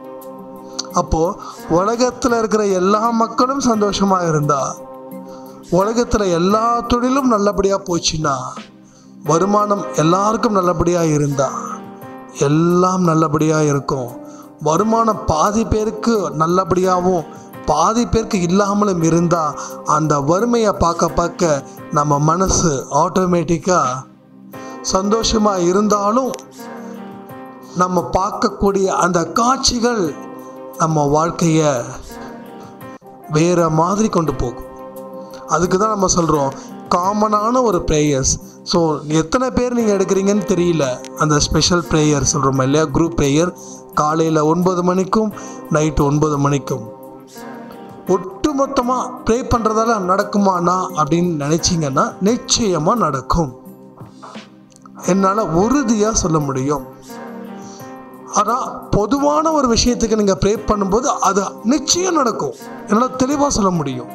B: அப்போது உலகத்தில் இருக்கிற எல்லா மக்களும் சந்தோஷமாக இருந்தா உலகத்தில் எல்லா தொழிலும் நல்லபடியாக போச்சுன்னா வருமானம் எல்லாருக்கும் நல்லபடியாக இருந்தா எல்லாம் நல்லபடியாக இருக்கும் வருமானம் பாதி பேருக்கு நல்லபடியாகவும் பாதி பேருக்கு இல்லாமலும் இருந்தால் அந்த வறுமையை பார்க்க பார்க்க நம்ம மனசு ஆட்டோமேட்டிக்காக சந்தோஷமாக இருந்தாலும் நம்ம பார்க்கக்கூடிய அந்த காட்சிகள் நம்ம வாழ்க்கையை வேற மாதிரி கொண்டு போகும் அதுக்கு தான் நம்ம சொல்கிறோம் காமனான ஒரு ப்ரேயர்ஸ் ஸோ எத்தனை பேர் நீங்கள் எடுக்கிறீங்கன்னு தெரியல அந்த ஸ்பெஷல் ப்ரேயர் சொல்கிறோம் இல்லையா குரூப் ப்ரேயர் காலையில் ஒன்பது மணிக்கும் நைட்டு ஒன்பது மணிக்கும் ஒட்டுமொத்தமாக ப்ரே பண்ணுறதால நடக்குமானா அப்படின்னு நினச்சிங்கன்னா நிச்சயமாக நடக்கும் என்னால் உறுதியாக சொல்ல முடியும் ஆனால் பொதுவான ஒரு விஷயத்துக்கு நீங்கள் ப்ரே பண்ணும்போது அது நிச்சயம் நடக்கும் என்னால் தெளிவாக சொல்ல முடியும்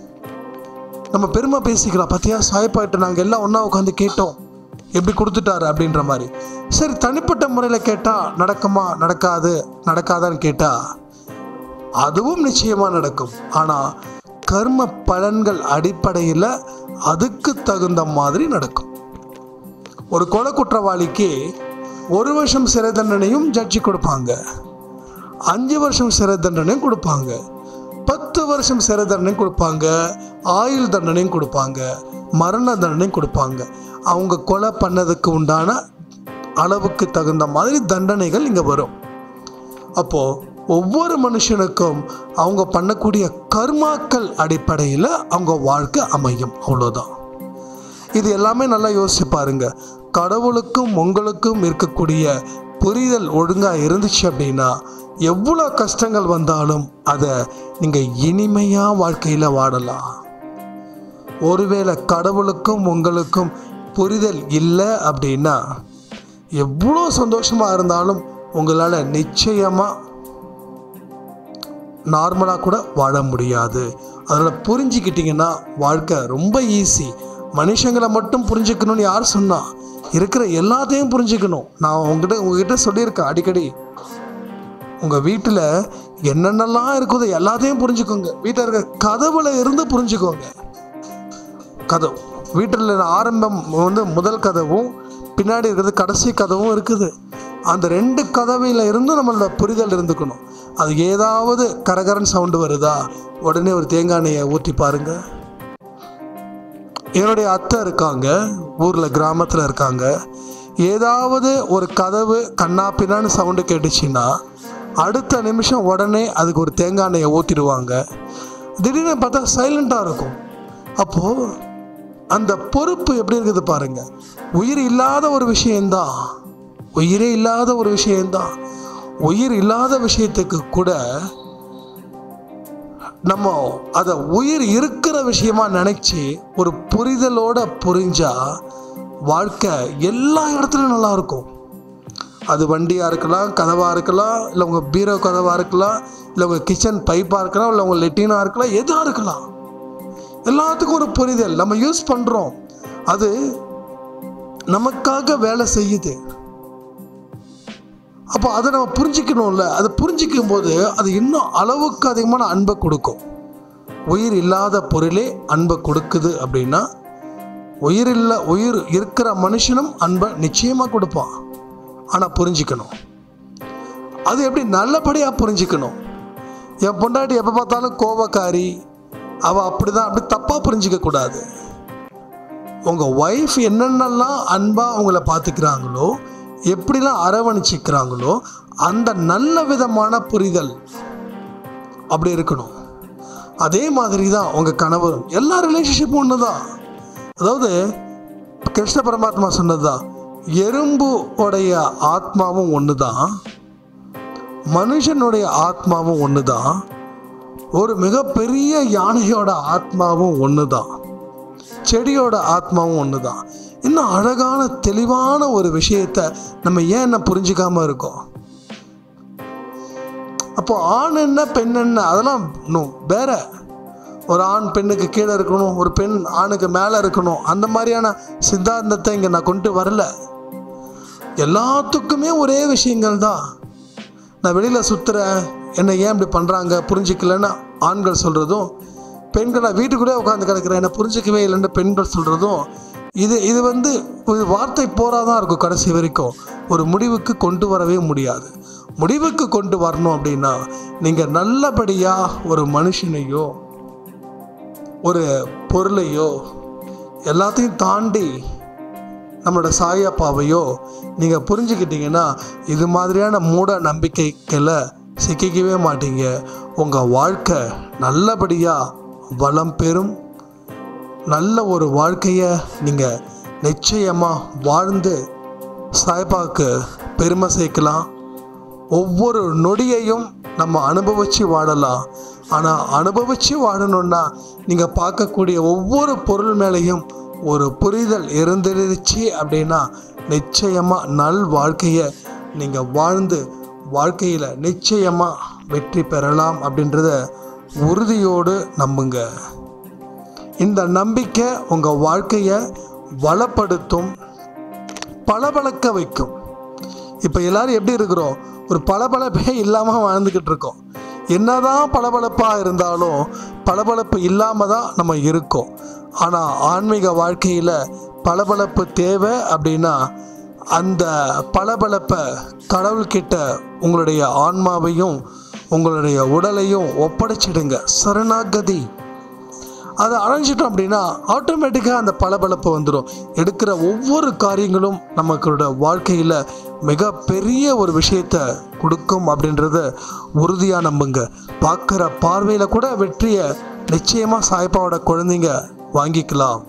B: நம்ம பெருமை பேசிக்கலாம் பார்த்தியா சாயப்பாட்ட நாங்கள் எல்லாம் ஒன்றா உட்காந்து கேட்டோம் எப்படி கொடுத்துட்டாரு அப்படின்ற மாதிரி சரி தனிப்பட்ட முறையில் கேட்டால் நடக்குமா நடக்காது நடக்காதான்னு கேட்டால் அதுவும் நிச்சயமாக நடக்கும் ஆனால் கர்ம பலன்கள் அடிப்படையில் அதுக்கு தகுந்த மாதிரி நடக்கும் ஒரு கொலை குற்றவாளிக்கு ஒரு வருஷம் சிறை தண்டனையும் ஜட்ஜி கொடுப்பாங்க அஞ்சு வருஷம் சிறை தண்டனையும் கொடுப்பாங்க பத்து வருஷம் சிறை தண்டனையும் கொடுப்பாங்க ஆயுள் தண்டனையும் கொடுப்பாங்க மரண தண்டனையும் கொடுப்பாங்க அவங்க கொலை பண்ணதுக்கு உண்டான அளவுக்கு தகுந்த மாதிரி தண்டனைகள் இங்கே வரும் அப்போது ஒவ்வொரு மனுஷனுக்கும் அவங்க பண்ணக்கூடிய கர்மாக்கள் அடிப்படையில் அவங்க வாழ்க்கை அமையும் அவ்வளோதான் இது எல்லாமே நல்லா யோசிச்சு பாருங்க கடவுளுக்கும் உங்களுக்கும் இருக்கக்கூடிய புரிதல் ஒழுங்காக இருந்துச்சு அப்படின்னா எவ்வளோ கஷ்டங்கள் வந்தாலும் அதை நீங்கள் இனிமையாக வாழ்க்கையில் வாடலாம் ஒருவேளை கடவுளுக்கும் உங்களுக்கும் புரிதல் இல்லை அப்படின்னா எவ்வளோ சந்தோஷமாக இருந்தாலும் உங்களால் நிச்சயமாக நார்மலாக கூட வாழ முடியாது அதனால் புரிஞ்சுக்கிட்டிங்கன்னா வாழ்க்கை ரொம்ப ஈஸி மனுஷங்களை மட்டும் புரிஞ்சுக்கணும்னு யார் சொன்னா இருக்கிற எல்லாத்தையும் புரிஞ்சுக்கணும் நான் உங்ககிட்ட உங்ககிட்ட சொல்லியிருக்கேன் அடிக்கடி உங்கள் வீட்டில் என்னென்னலாம் இருக்குதோ எல்லாத்தையும் புரிஞ்சுக்கோங்க வீட்டில் இருக்க கதவுல இருந்து புரிஞ்சுக்கோங்க கதவு வீட்டில் ஆரம்பம் வந்து முதல் கதவும் பின்னாடி இருக்கிறது கடைசி கதவும் இருக்குது அந்த ரெண்டு கதவையில் இருந்தும் நம்மளோட புரிதல் இருந்துக்கணும் அது ஏதாவது கரகரன் சவுண்டு வருதா உடனே ஒரு தேங்காய் எண்ணெயை ஊற்றி பாருங்க என்னுடைய அத்தை இருக்காங்க ஊரில் கிராமத்தில் இருக்காங்க ஏதாவது ஒரு கதவு கண்ணா பின்னான்னு சவுண்டு கேட்டுச்சுன்னா அடுத்த நிமிஷம் உடனே அதுக்கு ஒரு தேங்காய் எண்ணெயை ஊற்றிடுவாங்க திடீர்னு பார்த்தா சைலண்ட்டாக இருக்கும் அப்போது அந்த பொறுப்பு எப்படி இருக்குது பாருங்க உயிர் இல்லாத ஒரு விஷயம்தான் உயிரே இல்லாத ஒரு விஷயம்தான் உயிர் இல்லாத விஷயத்துக்கு கூட நம்ம அதை உயிர் இருக்கிற விஷயமா நினைச்சு ஒரு புரிதலோட புரிஞ்சா வாழ்க்கை எல்லா இடத்துலையும் நல்லா இருக்கும் அது வண்டியாக இருக்கலாம் கதவாக இருக்கலாம் இல்லை உங்கள் பீரோ கதவாக இருக்கலாம் இல்லை உங்கள் கிச்சன் பைப்பாக இருக்கலாம் இல்லை உங்கள் லெட்டினாக இருக்கலாம் எதாக இருக்கலாம் எல்லாத்துக்கும் ஒரு புரிதல் நம்ம யூஸ் பண்ணுறோம் அது நமக்காக வேலை செய்யுது அப்போ அதை நம்ம புரிஞ்சிக்கணும்ல அதை புரிஞ்சிக்கும் போது அது இன்னும் அளவுக்கு அதிகமான அன்பை கொடுக்கும் உயிர் இல்லாத பொருளே அன்பை கொடுக்குது அப்படின்னா உயிர் இல்ல உயிர் இருக்கிற மனுஷனும் அன்பை நிச்சயமாக கொடுப்பான் ஆனால் புரிஞ்சிக்கணும் அது எப்படி நல்லபடியாக புரிஞ்சிக்கணும் என் பொண்டாட்டி எப்போ பார்த்தாலும் கோபக்காரி அவள் அப்படி தான் அப்படி தப்பாக புரிஞ்சிக்க கூடாது உங்கள் ஒய்ஃப் என்னென்னலாம் அன்பாக உங்களை பார்த்துக்கிறாங்களோ எப்படிலாம் அரவணைச்சிக்கிறாங்களோ அந்த நல்ல விதமான புரிதல் அப்படி இருக்கணும் அதே மாதிரி தான் உங்கள் கணவரும் எல்லா ரிலேஷன்ஷிப்பும் ஒன்று தான் அதாவது கிருஷ்ண பரமாத்மா சொன்னது தான் எறும்பு உடைய ஆத்மாவும் ஒன்று தான் மனுஷனுடைய ஆத்மாவும் ஒன்று தான் ஒரு மிகப்பெரிய யானையோட ஆத்மாவும் ஒன்று தான் செடியோட ஆத்மாவும் ஒன்று தான் இன்னும் அழகான தெளிவான ஒரு விஷயத்தை நம்ம ஏன் என்ன புரிஞ்சுக்காம இருக்கோம் அப்போ ஆண் என்ன பெண் என்ன அதெல்லாம் இன்னும் வேற ஒரு ஆண் பெண்ணுக்கு கீழே இருக்கணும் ஒரு பெண் ஆணுக்கு மேலே இருக்கணும் அந்த மாதிரியான சித்தாந்தத்தை இங்கே நான் கொண்டு வரல எல்லாத்துக்குமே ஒரே விஷயங்கள் தான் நான் வெளியில் சுற்றுறேன் என்னை ஏன் இப்படி பண்ணுறாங்க புரிஞ்சிக்கலன்னு ஆண்கள் சொல்கிறதும் பெண்கள் நான் வீட்டுக்குள்ளே உட்காந்து கிடக்கிறேன் என்னை புரிஞ்சிக்கவே இல்லைன்னு பெண்கள் சொல்கிறதும் இது இது வந்து ஒரு வார்த்தை போராதான் இருக்கும் கடைசி வரைக்கும் ஒரு முடிவுக்கு கொண்டு வரவே முடியாது முடிவுக்கு கொண்டு வரணும் அப்படின்னா நீங்கள் நல்லபடியாக ஒரு மனுஷனையோ ஒரு பொருளையோ எல்லாத்தையும் தாண்டி நம்மளோட சாயப்பாவையோ நீங்கள் புரிஞ்சுக்கிட்டீங்கன்னா இது மாதிரியான மூட நம்பிக்கைகளை சிக்கிக்கவே மாட்டீங்க உங்கள் வாழ்க்கை நல்லபடியாக வளம் பெறும் நல்ல ஒரு வாழ்க்கையை நீங்கள் நிச்சயமாக வாழ்ந்து சாய்பாவுக்கு பெருமை சேர்க்கலாம் ஒவ்வொரு நொடியையும் நம்ம அனுபவித்து வாழலாம் ஆனால் அனுபவித்து வாழணுன்னா நீங்கள் பார்க்கக்கூடிய ஒவ்வொரு பொருள் மேலேயும் ஒரு புரிதல் இருந்துருச்சு அப்படின்னா நிச்சயமாக நல் வாழ்க்கையை நீங்கள் வாழ்ந்து வாழ்க்கையில் நிச்சயமாக வெற்றி பெறலாம் அப்படின்றத உறுதியோடு நம்புங்க இந்த நம்பிக்கை உங்கள் வாழ்க்கையை வளப்படுத்தும் பளபளக்க வைக்கும் இப்போ எல்லாரும் எப்படி இருக்கிறோம் ஒரு பளபளப்பே இல்லாமல் வாழ்ந்துக்கிட்டு இருக்கோம் என்னதான் பளபளப்பாக இருந்தாலும் பளபளப்பு இல்லாமல் தான் நம்ம இருக்கோம் ஆனால் ஆன்மீக வாழ்க்கையில் பளபளப்பு தேவை அப்படின்னா அந்த பளபளப்பை கடவுள்கிட்ட உங்களுடைய ஆன்மாவையும் உங்களுடைய உடலையும் ஒப்படைச்சிடுங்க சரணாகதி அதை அழைஞ்சிட்டோம் அப்படின்னா ஆட்டோமேட்டிக்காக அந்த பளபளப்பு வந்துடும் எடுக்கிற ஒவ்வொரு காரியங்களும் நமக்களோட வாழ்க்கையில் மிக பெரிய ஒரு விஷயத்தை கொடுக்கும் அப்படின்றத உறுதியாக நம்புங்க பார்க்குற பார்வையில் கூட வெற்றியை நிச்சயமாக சாய்ப்பாவோட குழந்தைங்க வாங்கிக்கலாம்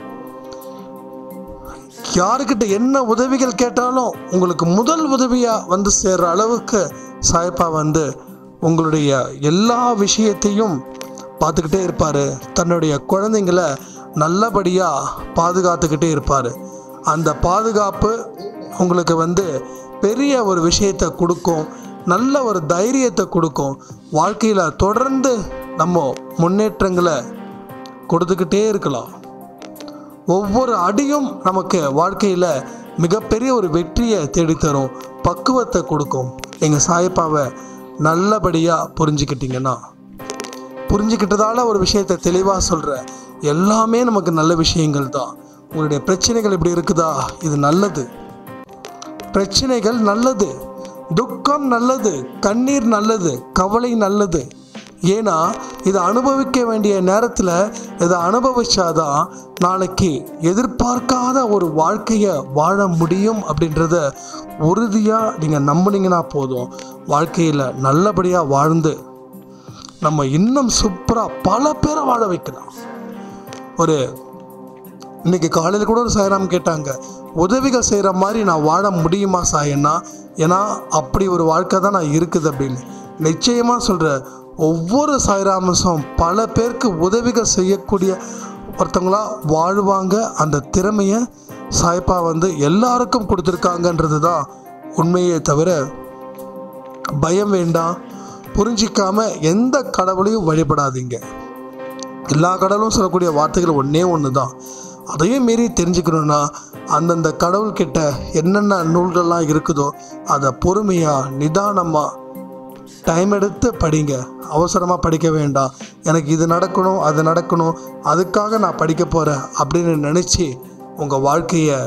B: யாருக்கிட்ட என்ன உதவிகள் கேட்டாலும் உங்களுக்கு முதல் உதவியாக வந்து சேர்ற அளவுக்கு சாய்ப்பா வந்து உங்களுடைய எல்லா விஷயத்தையும் பார்த்துக்கிட்டே இருப்பார் தன்னுடைய குழந்தைங்கள நல்லபடியாக பாதுகாத்துக்கிட்டே இருப்பார் அந்த பாதுகாப்பு உங்களுக்கு வந்து பெரிய ஒரு விஷயத்தை கொடுக்கும் நல்ல ஒரு தைரியத்தை கொடுக்கும் வாழ்க்கையில் தொடர்ந்து நம்ம முன்னேற்றங்களை கொடுத்துக்கிட்டே இருக்கலாம் ஒவ்வொரு அடியும் நமக்கு வாழ்க்கையில் மிகப்பெரிய ஒரு வெற்றியை தேடித்தரும் பக்குவத்தை கொடுக்கும் எங்கள் சாயப்பாவை நல்லபடியாக புரிஞ்சுக்கிட்டிங்கன்னா புரிஞ்சுக்கிட்டதால ஒரு விஷயத்தை தெளிவாக சொல்கிறேன் எல்லாமே நமக்கு நல்ல விஷயங்கள் தான் உங்களுடைய பிரச்சனைகள் இப்படி இருக்குதா இது நல்லது பிரச்சனைகள் நல்லது துக்கம் நல்லது கண்ணீர் நல்லது கவலை நல்லது ஏன்னா இதை அனுபவிக்க வேண்டிய நேரத்தில் இதை அனுபவிச்சாதான் நாளைக்கு எதிர்பார்க்காத ஒரு வாழ்க்கையை வாழ முடியும் அப்படின்றத உறுதியாக நீங்கள் நம்புனீங்கன்னா போதும் வாழ்க்கையில் நல்லபடியாக வாழ்ந்து நம்ம இன்னும் சூப்பராக பல பேரை வாழ வைக்கலாம் ஒரு இன்னைக்கு காலையில் கூட ஒரு சாயராம் கேட்டாங்க உதவிகள் செய்கிற மாதிரி நான் வாழ முடியுமா சாயண்ணா ஏன்னா அப்படி ஒரு வாழ்க்கை தான் நான் இருக்குது அப்படின்னு நிச்சயமாக சொல்கிறேன் ஒவ்வொரு சாய்ராமஸும் பல பேருக்கு உதவிகள் செய்யக்கூடிய ஒருத்தங்களா வாழ்வாங்க அந்த திறமையை சாய்ப்பா வந்து எல்லாருக்கும் கொடுத்துருக்காங்கன்றது தான் உண்மையே தவிர பயம் வேண்டாம் புரிஞ்சிக்காம எந்த கடவுளையும் வழிபடாதீங்க எல்லா கடவுளும் சொல்லக்கூடிய வார்த்தைகள் ஒன்றே ஒன்று தான் அதையும் மீறி தெரிஞ்சுக்கணுன்னா அந்தந்த கடவுள்கிட்ட என்னென்ன நூல்கள்லாம் இருக்குதோ அதை பொறுமையாக நிதானமாக டைம் எடுத்து படிங்க அவசரமாக படிக்க வேண்டாம் எனக்கு இது நடக்கணும் அது நடக்கணும் அதுக்காக நான் படிக்க போகிறேன் அப்படின்னு நினச்சி உங்கள் வாழ்க்கையை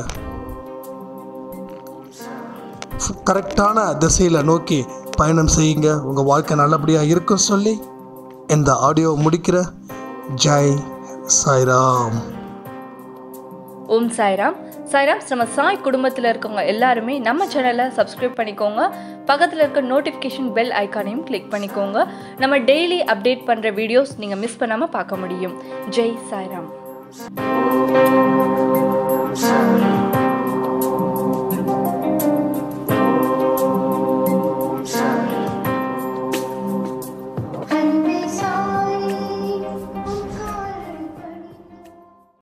B: கரெக்டான திசையில் நோக்கி பயணம் செய்யுங்க உங்கள் வாழ்க்கை நல்லபடியாக இருக்கும் சொல்லி இந்த ஆடியோ முடிக்கிற ஜெய் சாய்ராம்
A: ஓம் சாய்ராம் சாய்ராம் நம்ம சாய் குடும்பத்தில் இருக்கவங்க எல்லாருமே நம்ம சேனலை சப்ஸ்கிரைப் பண்ணிக்கோங்க பக்கத்தில் இருக்க நோட்டிஃபிகேஷன் பெல் ஐக்கானையும் கிளிக் பண்ணிக்கோங்க நம்ம டெய்லி அப்டேட் பண்ணுற வீடியோஸ் நீங்கள் மிஸ் பண்ணாமல் பார்க்க முடியும் ஜெய் சாய்ராம்